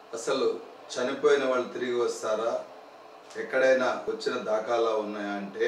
అసలు చనిపోయిన వాళ్ళు తిరిగి వస్తారా ఎక్కడైనా వచ్చిన దాఖలా ఉన్నాయా అంటే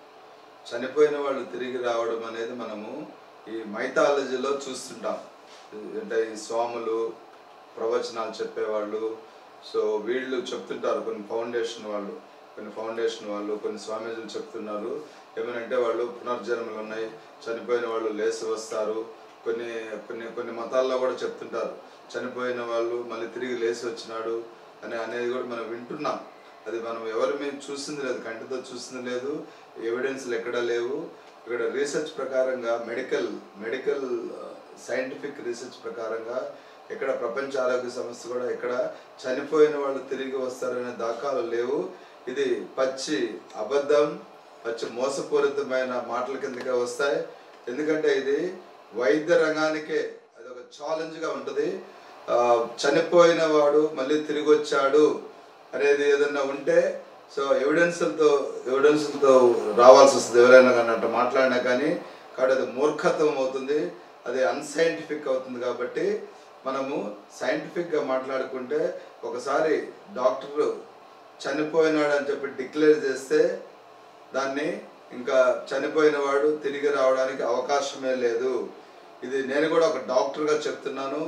చనిపోయిన వాళ్ళు తిరిగి రావడం అనేది మనము ఈ మైథాలజీలో చూస్తుంటాం అంటే ఈ స్వాములు ప్రవచనాలు చెప్పేవాళ్ళు సో వీళ్ళు చెప్తుంటారు కొన్ని ఫౌండేషన్ వాళ్ళు కొన్ని ఫౌండేషన్ వాళ్ళు కొన్ని స్వామీజీలు చెప్తున్నారు ఏమనంటే వాళ్ళు పునర్జన్మలు ఉన్నాయి చనిపోయిన వాళ్ళు లేచి వస్తారు కొన్ని కొన్ని కొన్ని మతాల్లో కూడా చెప్తుంటారు చనిపోయిన వాళ్ళు మళ్ళీ తిరిగి లేచి వచ్చినాడు అని అనేది కూడా మనం వింటున్నాం అది మనం ఎవరి మీద చూసింది లేదు కంటితో చూసింది లేదు ఎవిడెన్స్లు ఎక్కడా లేవు ఇక్కడ రీసెర్చ్ ప్రకారంగా మెడికల్ మెడికల్ సైంటిఫిక్ రీసెర్చ్ ప్రకారంగా ఎక్కడ ప్రపంచ ఆరోగ్య సంస్థ కూడా ఎక్కడ చనిపోయిన వాళ్ళు తిరిగి వస్తారనే దాఖలు లేవు ఇది పచ్చి అబద్ధం పచ్చి మోసపూరితమైన మాటల కిందకే వస్తాయి ఎందుకంటే ఇది వైద్య రంగానికే అది ఒక ఛాలెంజ్గా ఉంటుంది ఆ, చనిపోయిన వాడు మళ్ళీ తిరిగి వచ్చాడు అనేది ఏదన్నా ఉంటే సో ఎవిడెన్స్లతో ఎవిడెన్స్లతో రావాల్సి వస్తుంది ఎవరైనా కానీ అట్లా మాట్లాడినా కానీ కాబట్టి అది మూర్ఖత్వం అవుతుంది అది అన్సైంటిఫిక్ అవుతుంది కాబట్టి మనము సైంటిఫిక్గా మాట్లాడుకుంటే ఒకసారి డాక్టర్ చనిపోయినాడు అని చెప్పి డిక్లేర్ చేస్తే దాన్ని ఇంకా చనిపోయిన వాడు తిరిగి రావడానికి అవకాశమే లేదు ఇది నేను కూడా ఒక డాక్టర్గా చెప్తున్నాను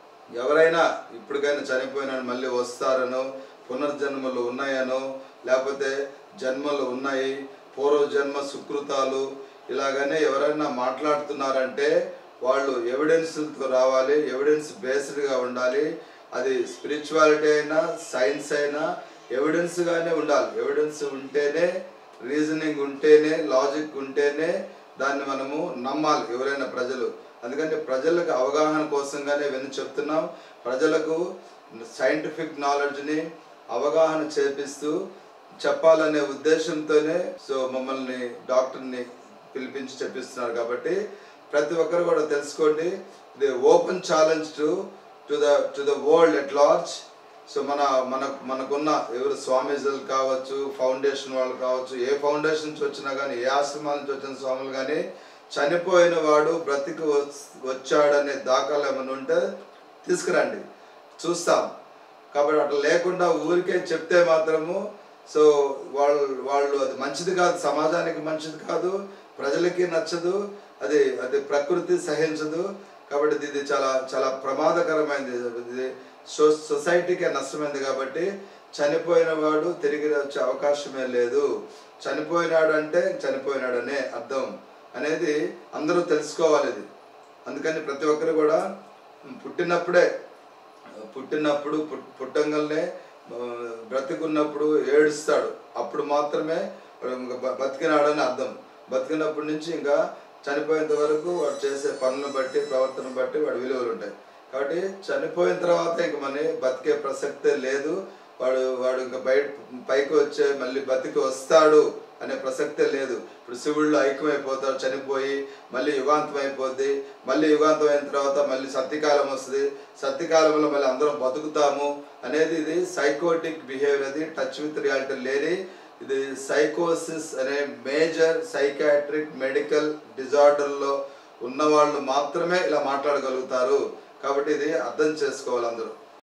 ఎవరైనా ఇప్పటికైనా చనిపోయినాడు మళ్ళీ వస్తారనో పునర్జన్మలు ఉన్నాయనో లేకపోతే జన్మలు ఉన్నాయి పూర్వజన్మ సుకృతాలు ఇలాగనే ఎవరైనా మాట్లాడుతున్నారంటే వాళ్ళు ఎవిడెన్స్లతో రావాలి ఎవిడెన్స్ బేస్డ్గా ఉండాలి అది స్పిరిచువాలిటీ అయినా సైన్స్ అయినా ఎవిడెన్స్గానే ఉండాలి ఎవిడెన్స్ ఉంటేనే రీజనింగ్ ఉంటేనే లాజిక్ ఉంటేనే దాన్ని మనము నమ్మాలి ఎవరైనా ప్రజలు అందుకంటే ప్రజలకు అవగాహన కోసంగానే ఇవన్నీ చెప్తున్నాం ప్రజలకు సైంటిఫిక్ నాలెడ్జ్ని అవగాహన చేపిస్తూ చెప్పాలనే ఉద్దేశంతోనే సో మమ్మల్ని డాక్టర్ని పిలిపించి చెప్పిస్తున్నారు కాబట్టి ప్రతి ఒక్కరు కూడా తెలుసుకోండి ఇది open challenge to to the to the world at large so మన మన మనకున్న ఎవరు స్వామీజీలు కావచ్చు ఫౌండేషన్ వాళ్ళు కావచ్చు ఏ ఫౌండేషన్ నుంచి వచ్చినా కానీ ఏ ఆశ్రమాల నుంచి వచ్చిన స్వాములు కానీ చనిపోయిన వాడు బ్రతికి వచ్- వచ్చాడనే దాఖలు ఏమైనా ఉంటే తీసుకురండి చూస్తాం కాబట్టి అట్లా లేకుండా ఊరికే చెప్తే మాత్రము సో వాళ్ళు వాళ్ళు అది మంచిది కాదు సమాజానికి మంచిది కాదు ప్రజలకి నచ్చదు అది అది ప్రకృతి సహించదు కాబట్టి ఇది- ఇది చాలా చాలా ప్రమాదకరమైనది ఇది సో- సొసైటీకే నష్టమైంది కాబట్టి చనిపోయిన వాడు తిరిగి వచ్చే అవకాశమే లేదు చనిపోయినాడు అంటే చనిపోయినాడనే అర్థం అనేది అందరూ తెలుసుకోవాలి ఇది అందుకని ప్రతి ఒక్కరు కూడా పుట్టినప్పుడే పుట్టినప్పుడు పుట్- పుట్టంగానే ఆ, బ్రతికున్నప్పుడు ఏడుస్తాడు అప్పుడు మాత్రమే వాడు ఇంకా బ- బతికినాడని అర్థం బతికినప్పటి నుంచి ఇంకా చనిపోయేంత వరకు వాడు చేసే పనులను బట్టి ప్రవర్తన బట్టి వాడి విలువలు ఉంటాయి కాబట్టి చనిపోయిన తర్వాత ఇంక మన బతికే ప్రసక్తే లేదు వాడు వాడు ఇంకా బయట పైకి వచ్చే మళ్ళీ బతికి వస్తాడు అనే ప్రసక్తే లేదు ఇప్పుడు శివుళ్ళు ఐక్యమైపోతాడు చనిపోయి మళ్ళీ యుగాంతం అయిపోద్ది మళ్ళీ యుగాంతం అయిన తర్వాత మళ్ళీ సత్యకాలం వస్తుంది సత్యకాలంలో మళ్ళీ అందరం బతుకుతాము అనేది ఇది సైకోటిక్ బిహేవియర్ అది టచ్ విత్ రియాలిటీ లేని ఇది సైకోసిస్ అనే మేజర్ సైకాట్రిక్ మెడికల్ డిజార్డర్లో ఉన్న వాళ్ళు మాత్రమే ఇలా మాట్లాడగలుగుతారు కాబట్టి ఇది అర్థం చేసుకోవాలి అందరూ